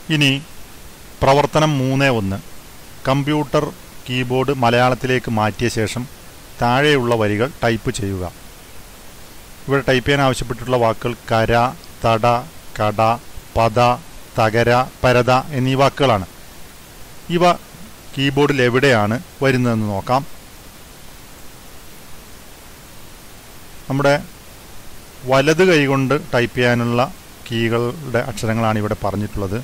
ഇനി പ്രവർത്തനം മൂന്ന് ഒന്ന് കമ്പ്യൂട്ടർ കീബോർഡ് മലയാളത്തിലേക്ക് മാറ്റിയ ശേഷം താഴെയുള്ള വരികൾ ടൈപ്പ് ചെയ്യുക ഇവിടെ ടൈപ്പ് ചെയ്യാൻ ആവശ്യപ്പെട്ടിട്ടുള്ള വാക്കുകൾ കര തട കട പദ തകര പരത എന്നീ വാക്കുകളാണ് ഇവ കീബോർഡിൽ എവിടെയാണ് വരുന്നതെന്ന് നോക്കാം നമ്മുടെ വലത് കൈകൊണ്ട് ടൈപ്പ് ചെയ്യാനുള്ള കീകളുടെ അക്ഷരങ്ങളാണ് ഇവിടെ പറഞ്ഞിട്ടുള്ളത്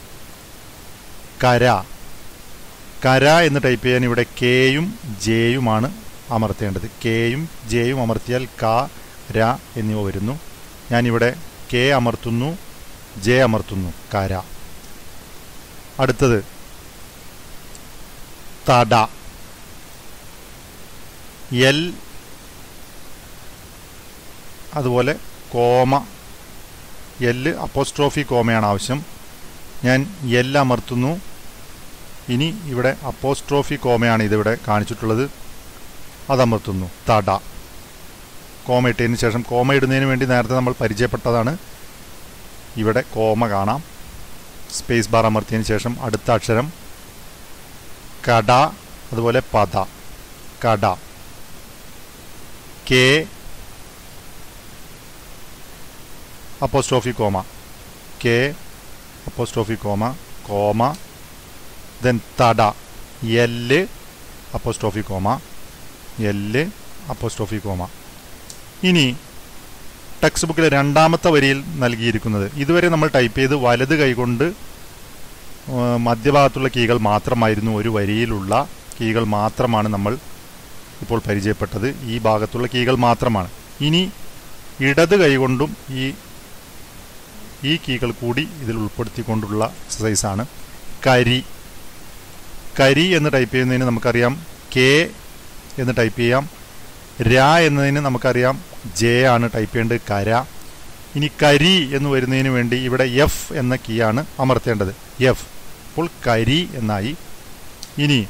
കര കര എന്ന് ടൈപ്പ് ചെയ്യാൻ ഇവിടെ കെയും ജെയുമാണ് അമർത്തേണ്ടത് കെയും ജെയും അമർത്തിയാൽ ക ര എന്നിവ വരുന്നു ഞാനിവിടെ കെ അമർത്തുന്നു ജെ അമർത്തുന്നു കര അടുത്തത് തട എൽ അതുപോലെ കോമ എല്ല് അപ്പോസ്ട്രോഫി കോമയാണ് ആവശ്യം ഞാൻ എൽ അമർത്തുന്നു ഇനി ഇവിടെ അപ്പോസ്ട്രോഫി കോമയാണ് ഇതിവിടെ കാണിച്ചിട്ടുള്ളത് അതമർത്തുന്നു തട കോമ ഇട്ടതിന് ശേഷം കോമ ഇടുന്നതിന് വേണ്ടി നേരത്തെ നമ്മൾ പരിചയപ്പെട്ടതാണ് ഇവിടെ കോമ കാണാം സ്പേസ് ബാർ അമർത്തിയതിന് ശേഷം അടുത്ത അക്ഷരം കട അതുപോലെ പദ കട K apostrophe comma K apostrophe comma comma then തട L apostrophe comma L apostrophe comma ഇനി ടെക്സ്റ്റ് ബുക്കിലെ രണ്ടാമത്തെ വരിയിൽ നൽകിയിരിക്കുന്നത് ഇതുവരെ നമ്മൾ ടൈപ്പ് ചെയ്ത് വലത് കൈകൊണ്ട് ഏഹ്, മധ്യഭാഗത്തുള്ള കീകൾ മാത്രമായിരുന്നു ഒരു വരിയിലുള്ള കീകൾ മാത്രമാണ് നമ്മൾ ഇപ്പോൾ പരിചയപ്പെട്ടത് ഈ ഭാഗത്തുള്ള കീകൾ മാത്രമാണ് ഇനി ഇടത് കൈകൊണ്ടും ഈ ഈ കീകൾ കൂടി ഇതിൽ ഉൾപ്പെടുത്തിക്കൊണ്ടുള്ള എക്സസൈസാണ് കരി കരി എന്ന് ടൈപ്പ് ചെയ്യുന്നതിന് നമുക്കറിയാം കെ എന്ന് ടൈപ്പ് ചെയ്യാം ര എന്നതിന് നമുക്കറിയാം ജെ ആണ് ടൈപ്പ് ചെയ്യേണ്ടത് കര ഇനി കരി എന്ന് വരുന്നതിന് വേണ്ടി ഇവിടെ എഫ് എന്ന കീ ആണ് അമർത്തേണ്ടത് എഫ് അപ്പോൾ കരി എന്നായി ഇനി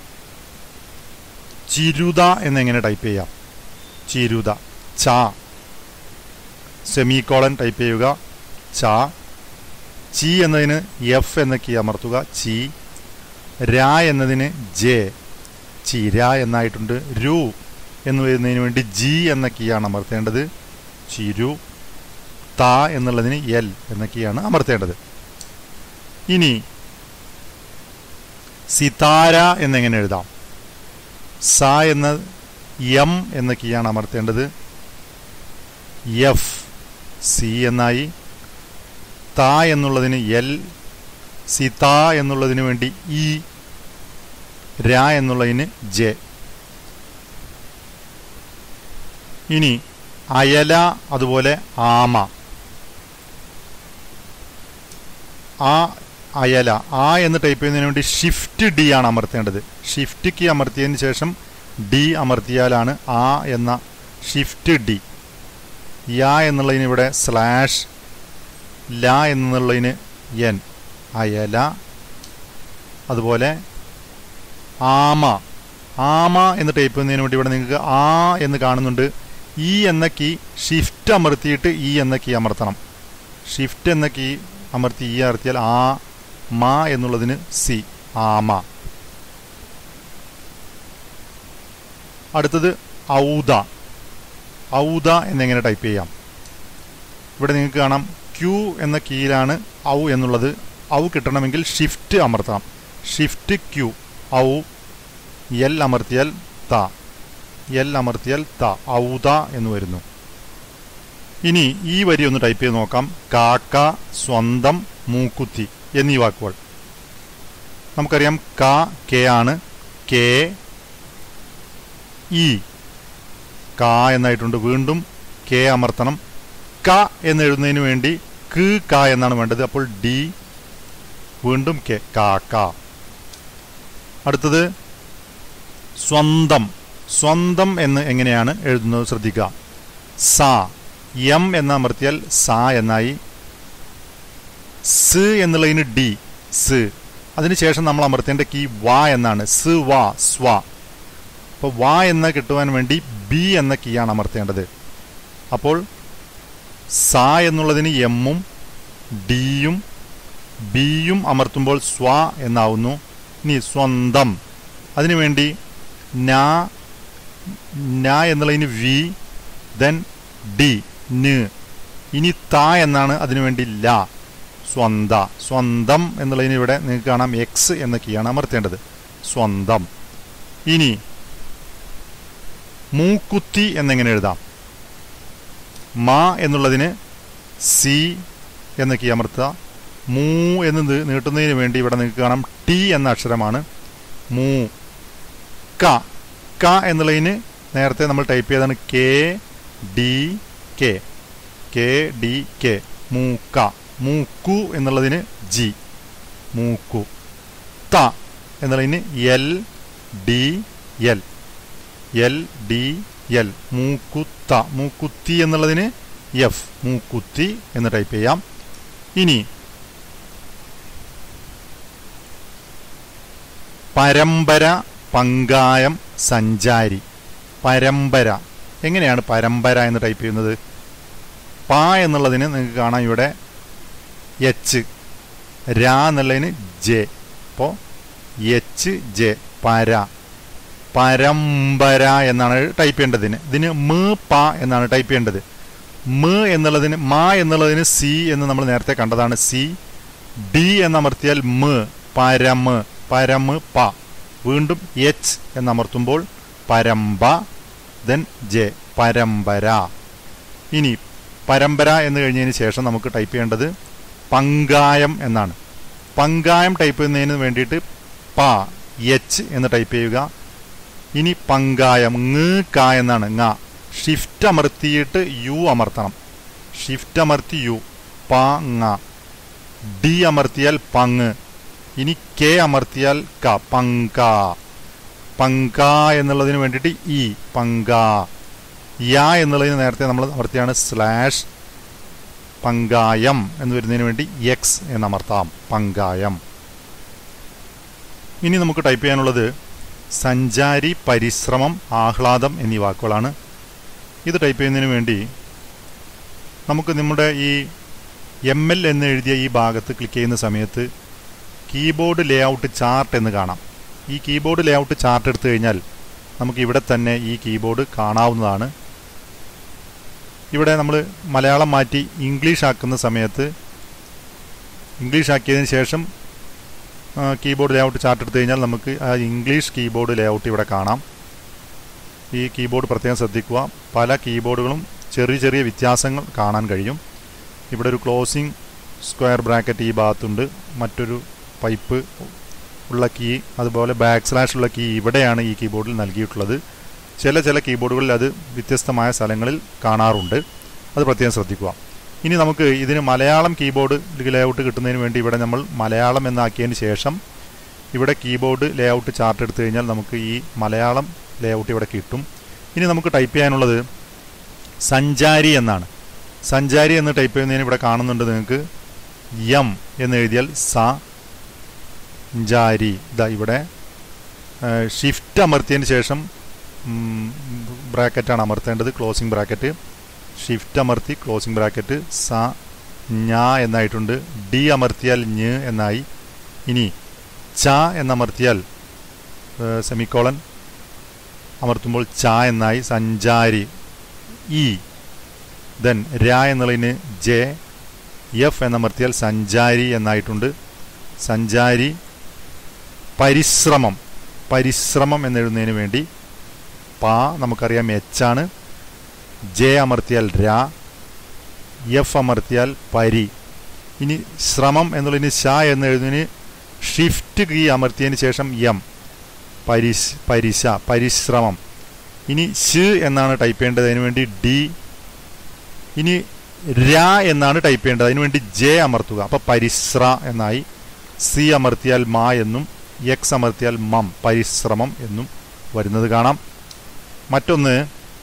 ചിരുത എന്നെങ്ങനെ ടൈപ്പ് ചെയ്യാം ചിരുത ച സെമിക്കോളൻ ടൈപ്പ് ചെയ്യുക ച ചി എന്നതിന് എഫ് എന്ന കീ അമർത്തുക ചി രാ എന്നതിന് ജെ ചിര എന്നായിട്ടുണ്ട് രു എന്ന് വരുന്നതിന് വേണ്ടി ജി എന്ന കീയാണ് അമർത്തേണ്ടത് ചിരു ത എന്നുള്ളതിന് എൽ എന്ന കീയാണ് അമർത്തേണ്ടത് ഇനി സിതാര എന്നെങ്ങനെ എഴുതാം സ എന്ന എം എന്ന കീയാണ് അമർത്തേണ്ടത് എഫ് സി എന്നായി ത എന്നുള്ളതിന് എൽ സിത എന്നുള്ളതിന് വേണ്ടി ഇ ര എന്നുള്ളതിന് ജെ ഇനി അയല അതുപോലെ ആമ ആ അയല ആ എന്ന് ടൈപ്പ് ചെയ്യുന്നതിന് വേണ്ടി ഷിഫ്റ്റ് ഡി ആണ് അമർത്തേണ്ടത് ഷിഫ്റ്റ് കീ അമർത്തിയതിന് ശേഷം ഡി അമർത്തിയാലാണ് ആ എന്ന ഷിഫ്റ്റ് ഡി യ എന്നുള്ളതിന് ഇവിടെ സ്ലാഷ് ല എന്നുള്ളതിന് എൻ അയല അതുപോലെ ആമ ആമ എന്ന് ടൈപ്പ് ചെയ്യുന്നതിന് വേണ്ടി ഇവിടെ നിങ്ങൾക്ക് ആ എന്ന് കാണുന്നുണ്ട് ഈ എന്ന കീ ഷിഫ്റ്റ് അമർത്തിയിട്ട് ഈ എന്ന കീ അമർത്തണം ഷിഫ്റ്റ് എന്ന കീ അമർത്തി ഈ അമർത്തിയാൽ ആ മ എന്നുള്ളതിന് സി ആമ അടുത്തത് ഔദ ഔദ എന്നെങ്ങനെ ടൈപ്പ് ചെയ്യാം ഇവിടെ നിങ്ങൾക്ക് കാണാം ക്യൂ എന്ന കീയിലാണ് ഔ എന്നുള്ളത് ഔ കിട്ടണമെങ്കിൽ ഷിഫ്റ്റ് അമർത്താം ഷിഫ്റ്റ് ക്യൂ ഔ എൽ അമർത്തിയാൽ ത എൽ അമർത്തിയാൽ ത ഔദ എന്ന് വരുന്നു ഇനി ഈ വരി ഒന്ന് ടൈപ്പ് ചെയ്ത് നോക്കാം കാക്ക സ്വന്തം മൂക്കുത്തി എന്നീ വാക്കുകൾ നമുക്കറിയാം ക കെ ആണ് കെ ഇ ക എന്നായിട്ടുണ്ട് വീണ്ടും കെ അമർത്തണം ക എന്ന് എഴുതുന്നതിന് വേണ്ടി ക് ക എന്നാണ് വേണ്ടത് അപ്പോൾ ഡി വീണ്ടും കെ കാക്ക അടുത്തത് സ്വന്തം സ്വന്തം എന്ന് എങ്ങനെയാണ് എഴുതുന്നത് ശ്രദ്ധിക്കുക സ എം എന്ന് അമർത്തിയാൽ സ എന്നായി സ് എന്നുള്ളതിന് ഡി സ് അതിനുശേഷം നമ്മൾ അമർത്തേണ്ട കീ വ എന്നാണ് സ് വ സ്വ അപ്പോൾ വ എന്ന് കിട്ടുവാൻ വേണ്ടി ബി എന്ന കീയാണ് അമർത്തേണ്ടത് അപ്പോൾ സ എന്നുള്ളതിന് എമ്മും ഡിയും ബിയും അമർത്തുമ്പോൾ സ്വ എന്നാവുന്നു ഇനി സ്വന്തം അതിനുവേണ്ടി ന ന എന്നുള്ളതിന് വി ദെൻ ഡി ന് ഇനി ത എന്നാണ് അതിനുവേണ്ടി ല സ്വന്ത സ്വന്തം എന്നുള്ളതിന് ഇവിടെ നിങ്ങൾക്ക് കാണാം എക്സ് എന്ന കീയാണ് അമർത്തേണ്ടത് സ്വന്തം ഇനി മൂക്കുത്തി എന്നെങ്ങനെ എഴുതാം മാ എന്നുള്ളതിന് സി എന്ന കീ അമർത്തുക മൂ എന്ന് നി- നീട്ടുന്നതിന് വേണ്ടി ഇവിടെ നിങ്ങൾക്ക് കാണാം ടി എന്ന അക്ഷരമാണ് മൂ ക ക എന്നുള്ളതിന് നേരത്തെ നമ്മൾ ടൈപ്പ് ചെയ്താണ് K D K K D K മൂക്ക മൂക്കു എന്നുള്ളതിന് ജി മൂക്കു ത എന്നുള്ളതിന് L D L L D L മൂക്കുത്ത മൂക്കുത്തി എന്നുള്ളതിന് എഫ് മൂക്കുത്തി എന്ന് ടൈപ്പ് ചെയ്യാം ഇനി പരമ്പര പങ്കായം സഞ്ചാരി പരമ്പര എങ്ങനെയാണ് പരമ്പര എന്ന് ടൈപ്പ് ചെയ്യുന്നത് പ എന്നുള്ളതിന് നിങ്ങൾക്ക് കാണാം ഇവിടെ എച്ച് രാ എന്നുള്ളതിന് ജെ അപ്പോൾ എച്ച് ജെ പര പരമ്പര എന്നാണ് ടൈപ്പ് ചെയ്യേണ്ടതിന് ഇതിന് മ് പ എന്നാണ് ടൈപ്പ് ചെയ്യേണ്ടത് മ് എന്നുള്ളതിന് മ എന്നുള്ളതിന് സി എന്ന് നമ്മൾ നേരത്തെ കണ്ടതാണ് സി ഡി എന്നമർത്തിയാൽ മ് പരമ് പരമ് പ വീണ്ടും എച്ച് എന്നമർത്തുമ്പോൾ പരമ്പ ദെൻ ജെ പരമ്പര ഇനി പരമ്പര എന്ന് കഴിഞ്ഞതിന് ശേഷം നമുക്ക് ടൈപ്പ് ചെയ്യേണ്ടത് പങ്കായം എന്നാണ് പങ്കായം ടൈപ്പ് ചെയ്യുന്നതിന് വേണ്ടിയിട്ട് പ എച്ച് എന്ന് ടൈപ്പ് ചെയ്യുക ഇനി പങ്കായം ng് ക എന്നാണ് ng ഷിഫ്റ്റ് അമർത്തിയിട്ട് യു അമർത്തണം ഷിഫ്റ്റ് അമർത്തി യു പ ng ഡി അമർത്തിയാൽ പങ് ഇനി കെ അമർത്തിയാൽ ക പങ്ക പങ്ക എന്നുള്ളതിന് വേണ്ടിയിട്ട് ഇ പങ്ക യ എന്നുള്ളതിന് നേരത്തെ നമ്മൾ അമർത്തിയാണ് സ്ലാഷ് പങ്കായം എന്ന് വരുന്നതിന് വേണ്ടി എക്സ് എന്നമർത്താം പങ്കായം ഇനി നമുക്ക് ടൈപ്പ് ചെയ്യാനുള്ളത് സഞ്ചാരി പരിശ്രമം ആഹ്ലാദം എന്നീ വാക്കുകളാണ് ഇത് ടൈപ്പ് ചെയ്യുന്നതിന് വേണ്ടി നമുക്ക് നമ്മുടെ ഈ എം എൽ എന്ന് എഴുതിയ ഈ ഭാഗത്ത് ക്ലിക്ക് ചെയ്യുന്ന സമയത്ത് കീബോർഡ് ലേഔട്ട് ചാർട്ട് എന്ന് കാണാം ഈ കീബോർഡ് ലേഔട്ട് ചാർട്ട് എടുത്തു കഴിഞ്ഞാൽ നമുക്ക് ഇവിടെ തന്നെ ഈ കീബോർഡ് കാണാവുന്നതാണ് ഇവിടെ നമ്മൾ മലയാളം മാറ്റി ഇംഗ്ലീഷ് ആക്കുന്ന സമയത്ത് ഇംഗ്ലീഷ് ആക്കിയതിന് ശേഷം കീബോർഡ് ലേഔട്ട് ചാർട്ട് എടുത്തു കഴിഞ്ഞാൽ നമുക്ക് ആ ഇംഗ്ലീഷ് കീബോർഡ് ലേഔട്ട് ഇവിടെ കാണാം ഈ കീബോർഡ് പ്രത്യേകം ശ്രദ്ധിക്കുക പല കീബോർഡുകളും ചെറിയ ചെറിയ വ്യത്യാസങ്ങൾ കാണാൻ കഴിയും ഇവിടെ ഒരു ക്ലോസിംഗ് സ്ക്വയർ ബ്രാക്കറ്റ് ഈ ഭാഗത്തുണ്ട് മറ്റൊരു പൈപ്പ് ഉള്ള കീ അതുപോലെ ബാക്ക് സ്ലാഷ് ഉള്ള കീ ഇവിടെയാണ് ഈ കീബോർഡിൽ നൽകിയിട്ടുള്ളത് ചില ചില കീബോർഡുകളിൽ അത് വ്യത്യസ്തമായ സ്ഥലങ്ങളിൽ കാണാറുണ്ട് അത് പ്രത്യേകം ശ്രദ്ധിക്കുക ഇനി നമുക്ക് ഇതിന് മലയാളം കീബോർഡ് ലേഔട്ട് കിട്ടുന്നതിന് വേണ്ടി ഇവിടെ നമ്മൾ മലയാളം എന്നാക്കിയതിന് ശേഷം ഇവിടെ കീബോർഡ് ലേഔട്ട് ചാർട്ട് എടുത്തു കഴിഞ്ഞാൽ നമുക്ക് ഈ മലയാളം ലേഔട്ട് ഇവിടെ കിട്ടും ഇനി നമുക്ക് ടൈപ്പ് ചെയ്യാനുള്ളത് സഞ്ചാരി എന്നാണ് സഞ്ചാരി എന്ന് ടൈപ്പ് ചെയ്യുന്നതിന് ഇവിടെ കാണുന്നുണ്ട് നിങ്ങൾക്ക് യം എന്ന് എഴുതിയാൽ സ ജാരി ഇതാ ഇവിടെ ഷിഫ്റ്റ് അമർത്തിയതിന് ശേഷം ബ്രാക്കറ്റാണ് അമർത്തേണ്ടത് ക്ലോസിംഗ് ബ്രാക്കറ്റ് ഷിഫ്റ്റ് അമർത്തി ക്ലോസിംഗ് ബ്രാക്കറ്റ് സ ഞ എന്നായിട്ടുണ്ട് ഡി അമർത്തിയാൽ ഞ് എന്നായി ഇനി ച എന്നമർത്തിയാൽ സെമിക്കോളൻ അമർത്തുമ്പോൾ ച എന്നായി സഞ്ചാരി ഇ ദെൻ രാ എന്നുള്ളതിന് ജെ എഫ് എന്നമർത്തിയാൽ സഞ്ചാരി എന്നായിട്ടുണ്ട് സഞ്ചാരി പരിശ്രമം പരിശ്രമം എന്നെഴുതുന്നതിന് വേണ്ടി പാ നമുക്കറിയാം എച്ച് ആണ് ജെ അമർത്തിയാൽ രാ എഫ് അമർത്തിയാൽ പരി ഇനി ശ്രമം എന്നുള്ളതിന് ഷ എന്ന് എഴുതുന്നതിന് ഷിഫ്റ്റ് കീ അമർത്തിയതിന് ശേഷം എം പരിശ് പരിശ പരിശ്രമം ഇനി ഷ് എന്നാണ് ടൈപ്പ് ചെയ്യേണ്ടത് അതിന് വേണ്ടി ഡി ഇനി രാ എന്നാണ് ടൈപ്പ് ചെയ്യേണ്ടത് അതിന് വേണ്ടി ജെ അമർത്തുക അപ്പോൾ പരിശ്ര എന്നായി സി അമർത്തിയാൽ മാ എന്നും എക്സ് അമർത്തിയാൽ മം പരിശ്രമം എന്നും വരുന്നത് കാണാം മറ്റൊന്ന്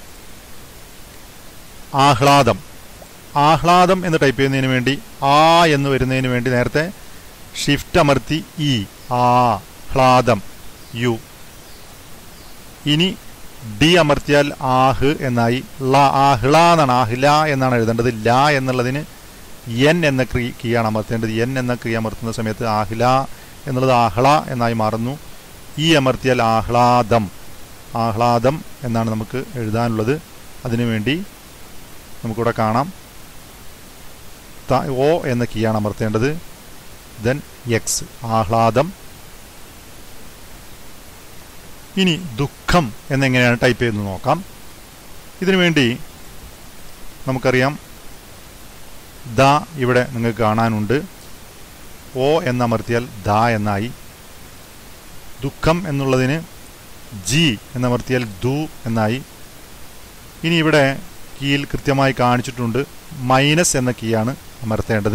ആഹ്ലാദം ആഹ്ലാദം എന്ന് ടൈപ്പ് ചെയ്യുന്നതിന് വേണ്ടി ആ എന്ന് വരുന്നതിന് വേണ്ടി നേരത്തെ ഷിഫ്റ്റ് അമർത്തി ഇ ആ ഹ്ലാദം യു ഇനി ഡി അമർത്തിയാൽ ആഹ് എന്നായി ല ആഹ്ല എന്നാണ് ആഹ്ല എന്നാണ് എഴുതേണ്ടത് ല എന്നുള്ളതിന് എൻ എന്ന ക്രീ കീയാണ് അമർത്തേണ്ടത് എൻ എന്ന ക്രിയ അമർത്തുന്ന സമയത്ത് ആഹ്ല എന്നുള്ളത് ആഹ്ള എന്നായി മാറുന്നു ഈ അമർത്തിയാൽ ആഹ്ലാദം ആഹ്ലാദം എന്നാണ് നമുക്ക് എഴുതാനുള്ളത് അതിനുവേണ്ടി നമുക്കിവിടെ കാണാം ത- ഓ എന്ന കീയാണ് അമർത്തേണ്ടത് ദെൻ എക്സ് ആഹ്ലാദം ഇനി ദുഃഖം എന്നെങ്ങനെയാണ് ടൈപ്പ് ചെയ്ത് നോക്കാം ഇതിനു വേണ്ടി നമുക്കറിയാം ദ ഇവിടെ നിങ്ങൾക്ക് കാണാനുണ്ട് ഓ എന്നമർത്തിയാൽ ദ എന്നായി ദുഃഖം എന്നുള്ളതിന് ജി എന്നമർത്തിയാൽ ദു എന്നായി ഇനി ഇവിടെ കീയിൽ കൃത്യമായി കാണിച്ചിട്ടുണ്ട് മൈനസ് എന്ന കീയാണ് അമർത്തേണ്ടത്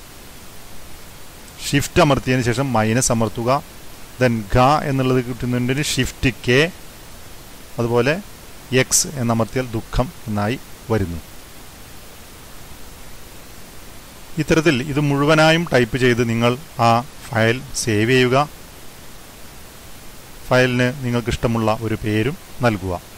ഷിഫ്റ്റ് അമർത്തിയതിന് ശേഷം മൈനസ് അമർത്തുക ദെൻ ഗ എന്നുള്ളത് കിട്ടുന്നതിന് ഷിഫ്റ്റ് കെ അതുപോലെ എക്സ് എന്നമർത്തിയാൽ ദുഃഖം എന്നായി വരുന്നു ഇത്തരത്തിൽ ഇത് മുഴുവനായും ടൈപ്പ് ചെയ്ത് നിങ്ങൾ ആ ഫയൽ സേവ് ചെയ്യുക ഫയലിന് നിങ്ങൾക്കിഷ്ടമുള്ള ഒരു പേരും നൽകുക